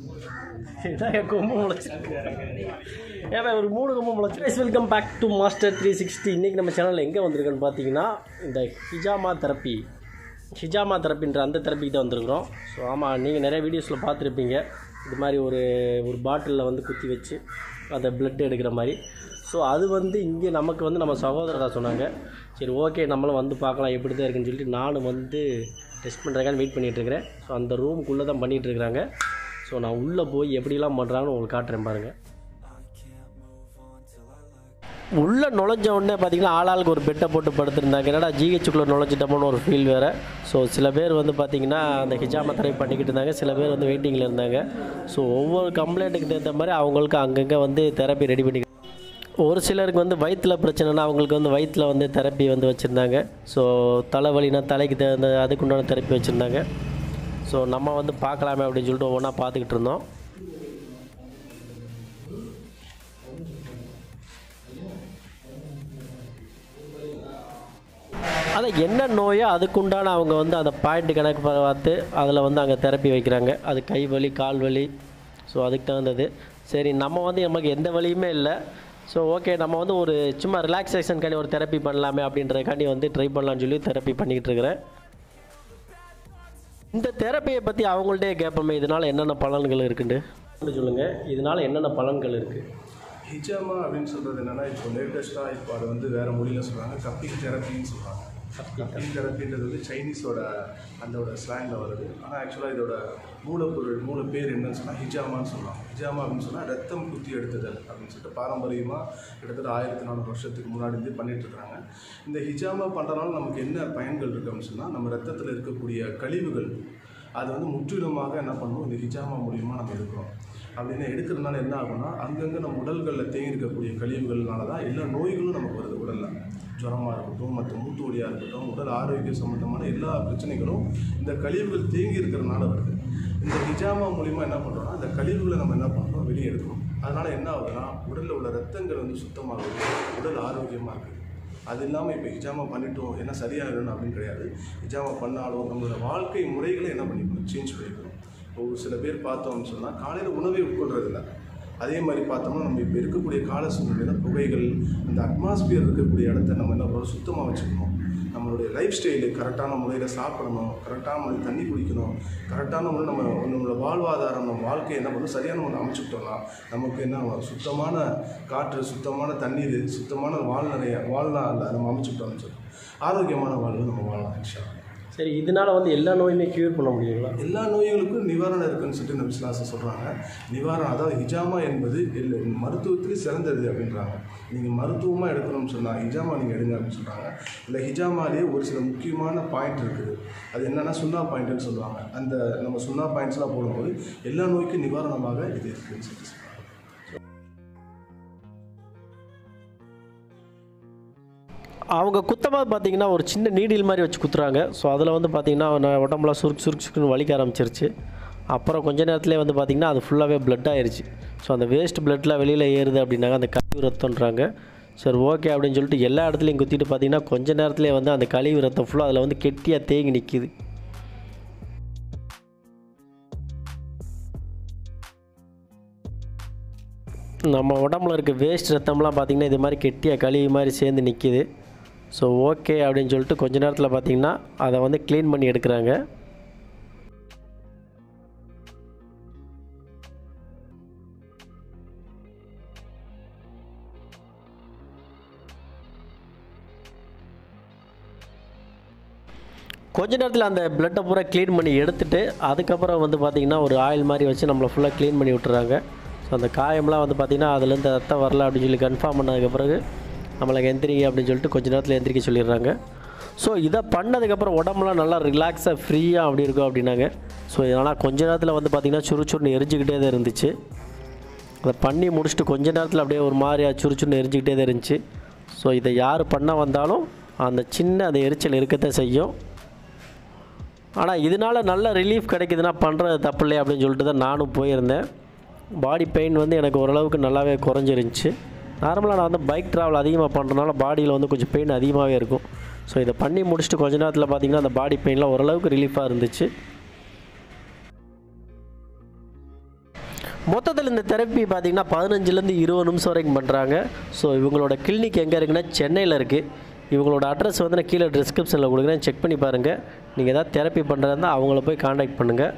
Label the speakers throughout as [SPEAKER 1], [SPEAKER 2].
[SPEAKER 1] இதாங்க கொம்பு முளைச்சிருக்கு ஏன் ஒரு மூணு கொம்பு முளைச்சி welcome back to master three sixty இன்றைக்கி நம்ம சேனலில் எங்கே வந்திருக்கோன்னு பார்த்தீங்கன்னா இந்த ஹிஜாமா தெரப்பி ஹிஜாமா தெரப்பின்ற அந்த தெரப்பிக்கு தான் வந்திருக்கிறோம் ஸோ ஆமாம் நீங்கள் நிறைய வீடியோஸில் பார்த்துருப்பீங்க இது மாதிரி ஒரு ஒரு பாட்டிலில் வந்து குத்தி வச்சு அந்த பிளட் எடுக்கிற மாதிரி ஸோ அது வந்து இங்கே நமக்கு வந்து நம்ம சகோதரர் தான் சொன்னாங்க சரி ஓகே நம்மளும் வந்து பார்க்கலாம் எப்படி தான் இருக்குன்னு சொல்லிட்டு நானும் வந்து டெஸ்ட் பண்ணுறதுக்கான வெயிட் பண்ணிகிட்ருக்கிறேன் ஸோ அந்த ரூமுக்குள்ளே தான் பண்ணிகிட்டு இருக்கிறாங்க ஸோ நான் உள்ளே போய் எப்படிலாம் பண்ணுறாங்கன்னு உங்களுக்கு காட்டுறேன் பாருங்கள் உள்ளே நுழைஞ்ச உடனே பார்த்தீங்கன்னா ஆளாளுக்கு ஒரு பெட்டை போட்டு படுத்திருந்தாங்க என்னடா ஜிஹெச்சுக்குள்ளே நுழைஞ்சிட்டோம்னு ஒரு ஃபீல் வேறு ஸோ சில பேர் வந்து பார்த்திங்கன்னா அந்த ஹிஜாமா தடை பண்ணிக்கிட்டு இருந்தாங்க சில பேர் வந்து வெயிட்டிங்கில் இருந்தாங்க ஸோ ஒவ்வொரு கம்ப்ளைண்ட்டுக்கு தகுந்த மாதிரி அவங்களுக்கு அங்கங்கே வந்து தெரப்பி ரெடி பண்ணி ஒரு சிலருக்கு வந்து வயிற்றில் பிரச்சனைனா அவங்களுக்கு வந்து வயிற்றில் வந்து தெரப்பி வந்து வச்சுருந்தாங்க ஸோ தலைவலினா தலைக்கு தகுந்த அதுக்குண்டான தெரப்பி வச்சுருந்தாங்க ஸோ நம்ம வந்து பார்க்கலாமே அப்படின்னு சொல்லிட்டு ஒவ்வொன்றா பார்த்துக்கிட்டு இருந்தோம் அதை என்ன நோயோ அதுக்குண்டான அவங்க வந்து அந்த பாயிண்ட் கணக்கு பார்த்து அதில் வந்து அங்கே தெரப்பி வைக்கிறாங்க அது கை வலி கால் வலி ஸோ அதுக்கு தகுந்தது சரி நம்ம வந்து நமக்கு எந்த வலியுமே இல்லை ஸோ ஓகே நம்ம வந்து ஒரு சும்மா ரிலாக்ஸேஷனுக்காண்டி ஒரு தெரப்பி பண்ணலாமே அப்படின்றதுக்காண்டி வந்து ட்ரை பண்ணலாம்னு சொல்லி தெரப்பி பண்ணிக்கிட்டு இருக்கிறேன் இந்த தெரப்பியை பற்றி அவங்கள்ட்டே கேட்போமே இதனால் என்னென்ன பலன்கள் இருக்குண்டு சொல்லுங்கள் இதனால் என்னென்ன பலன்கள் இருக்குது
[SPEAKER 2] ஹிஜாமா அப்படின்னு சொல்கிறது என்னென்னா இப்போ லேட்டஸ்ட்டாக இப்போ அதை வந்து வேறு மொழியில் சொல்கிறாங்க கப்பிங் தெரப்பின்னு சொல்கிறாங்க கப்பிங் தெரப்பின்றது வந்து சைனீஸோட அதோட ஸ்லாங்கில் வருது ஆனால் ஆக்சுவலாக இதோட மூலப்பொருள் மூல பேர் என்னன்னு சொன்னால் ஹிஜாமான்னு சொல்லுவாங்க ஹிஜாமா அப்படின்னு சொன்னால் ரத்தம் குத்தி எடுத்துதல் அப்படின்னு சொல்லிட்டு பாரம்பரியமாக கிட்டத்தட்ட ஆயிரத்தி நானூறு வருஷத்துக்கு முன்னாடி இருந்து பண்ணிட்டு இருக்காங்க இந்த ஹிஜாமா பண்ணுறதுனால நமக்கு என்ன பயன்கள் இருக்கு அப்படின்னு சொன்னால் நம்ம ரத்தத்தில் இருக்கக்கூடிய கழிவுகள் அது வந்து முற்றிலுமாக என்ன பண்ணுவோம் இந்த ஹிஜாமா மூலியமாக நம்ம எடுக்கிறோம் அப்படின்னு எடுக்கிறதுனால என்ன ஆகும்னா அங்கங்கே நம்ம உடல்களில் தேங்கி இருக்கக்கூடிய கழிவுகள்னால தான் எல்லா நோய்களும் நமக்கு வருது உடலில் ஜுரமாக இருக்கட்டும் மற்ற மூட்டு வலியாக இருக்கட்டும் உடல் ஆரோக்கியம் சம்மந்தமான எல்லா பிரச்சனைகளும் இந்த கழிவுகள் தேங்கி இருக்கிறதுனால வருது இந்த ஹிஜாமா மூலிமா என்ன பண்ணுறோம்னா இந்த கழிவுகளை நம்ம என்ன பண்ணுறோம் வெளியே எடுக்கிறோம் அதனால் என்ன ஆகுதுன்னா உடலில் உள்ள ரத்தங்கள் வந்து சுத்தமாகுது உடல் ஆரோக்கியமாக இருக்குது அது இல்லாமல் இப்போ ஹிஜாமா பண்ணிட்டோம் என்ன சரியாகணும் அப்படின்னு கிடையாது ஹிஜாமா பண்ணாலும் நம்மளோட வாழ்க்கை முறைகளை என்ன பண்ணிக்கணும் சேஞ்ச் பண்ணிக்கணும் இப்போ ஒரு சில பேர் பார்த்தோம்னு சொன்னால் காலையில் உணவை உட்கொள்றதில்ல அதே மாதிரி பார்த்தோம்னா நம்ம இப்போ இருக்கக்கூடிய கால சூழ்நிலையில் புகைகள் அந்த அட்மாஸ்பியர் இருக்கக்கூடிய இடத்த நம்ம என்ன பண்ணணும் சுத்தமாக வச்சுக்கணும் நம்மளுடைய லைஃப் ஸ்டைலு கரெக்டான முறையில் சாப்பிடணும் கரெக்டான முறையில் தண்ணி குடிக்கணும் கரெக்டான முறையில் நம்ம நம்மளோட வாழ்வாதாரம் நம்ம வாழ்க்கையை என்ன பண்ணணும் சரியான முறையில் அமைச்சுக்கிட்டோம்னா நமக்கு என்ன ஆகும்? சுத்தமான காற்று சுத்தமான தண்ணீர் சுத்தமான வாழ்நிலைய வாழ்நாளில் நம்ம அமைச்சுக்கிட்டோம்னு சொல்லி ஆரோக்கியமான வாழ்வு நம்ம வாழலாம் இன்ஷா அல்லாஹ்.
[SPEAKER 1] சரி இதனால் வந்து எல்லா நோயுமே க்யூர் பண்ண முடியுங்களா
[SPEAKER 2] எல்லா நோய்களுக்கும் நிவாரணம் இருக்குன்னு சொல்லிட்டு நம்ம விஸ்லாசம் சொல்கிறாங்க நிவாரணம் அதாவது ஹிஜாமா என்பது எல்லா மருத்துவத்திலே சிறந்தது அப்படின்றாங்க நீங்கள் மருத்துவமாக எடுக்கணும்னு சொன்னால் ஹிஜாமா நீங்கள் எடுங்க அப்படின்னு சொல்கிறாங்க இல்லை ஹிஜாமாலேயே ஒரு சில முக்கியமான பாயிண்ட் இருக்குது அது என்னென்னா சுண்ணா பாயிண்ட்னு சொல்லுவாங்க அந்த நம்ம சுண்ணா பாயிண்ட்ஸ்லாம் போடும்போது எல்லா நோய்க்கும் நிவாரணமாக இது இருக்குன்னு சொல்லிட்டு சொல்றாங்க.
[SPEAKER 1] அவங்க குத்தமாக பார்த்தீங்கன்னா ஒரு சின்ன நீடில் மாதிரி வச்சு குத்துறாங்க ஸோ அதில் வந்து பார்த்தீங்கன்னா நான் உடம்புலாம் சுருக்கு சுருக்கு சுருக்குன்னு வலிக்க ஆரம்பிச்சிருச்சு அப்புறம் கொஞ்ச நேரத்துலேயே வந்து பார்த்திங்கன்னா அது ஃபுல்லாகவே பிளட் ஆயிருச்சு ஸோ அந்த வேஸ்ட் பிளட்லாம் வெளியில் ஏறுது அப்படின்னாங்க அந்த கழிவு ரத்தம்ன்றாங்க சரி ஓகே அப்படின்னு சொல்லிட்டு எல்லா இடத்துலையும் குத்திட்டு பார்த்தீங்கன்னா கொஞ்ச நேரத்துலேயே வந்து அந்த கழிவு ரத்தம் ஃபுல்லாக அதில் வந்து கெட்டியாக தேங்கி நிற்கிது நம்ம உடம்புல இருக்க வேஸ்ட் ரத்தம்லாம் பார்த்திங்கன்னா இது மாதிரி கெட்டியாக கழிவு மாதிரி சேர்ந்து நிற்கிது ஸோ ஓகே அப்படின்னு சொல்லிட்டு கொஞ்ச நேரத்தில் பார்த்திங்கன்னா அதை வந்து க்ளீன் பண்ணி எடுக்கிறாங்க கொஞ்ச நேரத்தில் அந்த பிளட்டை பூரா க்ளீன் பண்ணி எடுத்துட்டு அதுக்கப்புறம் வந்து பார்த்திங்கன்னா ஒரு ஆயில் மாதிரி வச்சு நம்மளை ஃபுல்லாக க்ளீன் பண்ணி விட்டுறாங்க ஸோ அந்த காயம்லாம் வந்து பார்த்திங்கன்னா அதுலேருந்து ரத்தம் வரல அப்படின்னு சொல்லி கன்ஃபார்ம் பண்ணதுக்கு பிறகு நம்மளுக்கு எந்திரிங்க அப்படின்னு சொல்லிட்டு கொஞ்ச நேரத்தில் எந்திரிக்க சொல்லிடுறாங்க ஸோ இதை பண்ணதுக்கப்புறம் உடம்புலாம் நல்லா ரிலாக்ஸாக ஃப்ரீயாக அப்படி இருக்கும் அப்படின்னாங்க ஸோ இதனால் கொஞ்ச நேரத்தில் வந்து பார்த்திங்கன்னா சுறுச்சுறுன்னு எரிஞ்சுக்கிட்டே தான் இருந்துச்சு அதை பண்ணி முடிச்சுட்டு கொஞ்ச நேரத்தில் அப்படியே ஒரு மாதிரியா சுறுச்சுறுன்னு எரிஞ்சுக்கிட்டே தான் இருந்துச்சு ஸோ இதை யார் பண்ண வந்தாலும் அந்த சின்ன அந்த எரிச்சல் இருக்கத்தான் செய்யும் ஆனால் இதனால் நல்ல ரிலீஃப் கிடைக்குதுன்னா பண்ணுறது தப்பு இல்லையா அப்படின்னு சொல்லிட்டு தான் நானும் போயிருந்தேன் பாடி பெயின் வந்து எனக்கு ஓரளவுக்கு நல்லாவே குறைஞ்சிருந்துச்சு நார்மலாக நான் வந்து பைக் ட்ராவல் அதிகமாக பண்ணுறதுனால பாடியில் வந்து கொஞ்சம் பெயின் அதிகமாகவே இருக்கும் ஸோ இதை பண்ணி முடிச்சுட்டு கொஞ்ச நேரத்தில் பார்த்திங்கன்னா அந்த பாடி பெயின்லாம் ஓரளவுக்கு ரிலீஃபாக இருந்துச்சு மொத்தத்தில் இந்த தெரப்பி பார்த்தீங்கன்னா பதினஞ்சுலேருந்து இருபது நிமிஷம் வரைக்கும் பண்ணுறாங்க ஸோ இவங்களோட கிளினிக் எங்கே இருக்குன்னா சென்னையில் இருக்குது இவங்களோட அட்ரஸ் வந்து நான் கீழே டிஸ்கிரிப்ஷனில் கொடுக்குறேன் செக் பண்ணி பாருங்கள் நீங்கள் எதாவது தெரப்பி பண்ணுறதா இருந்தால் அவங்கள போய் காண்டாக்ட் பண்ணுங்கள்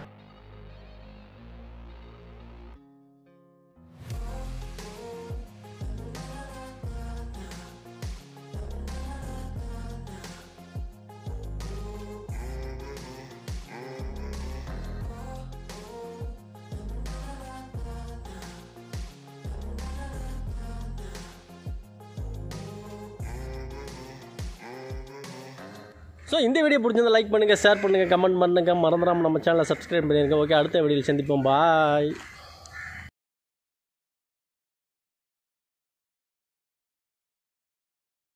[SPEAKER 1] ஸோ இந்த வீடியோ பிடிச்சிருந்தா லைக் பண்ணுங்கள் ஷேர் பண்ணுங்கள் கமெண்ட் பண்ணுங்கள் மறந்துடாமல் நம்ம சேனலை சப்ஸ்கிரைப் பண்ணிருங்க ஓகே அடுத்த வீடியோவில் சந்திப்போம் பாய்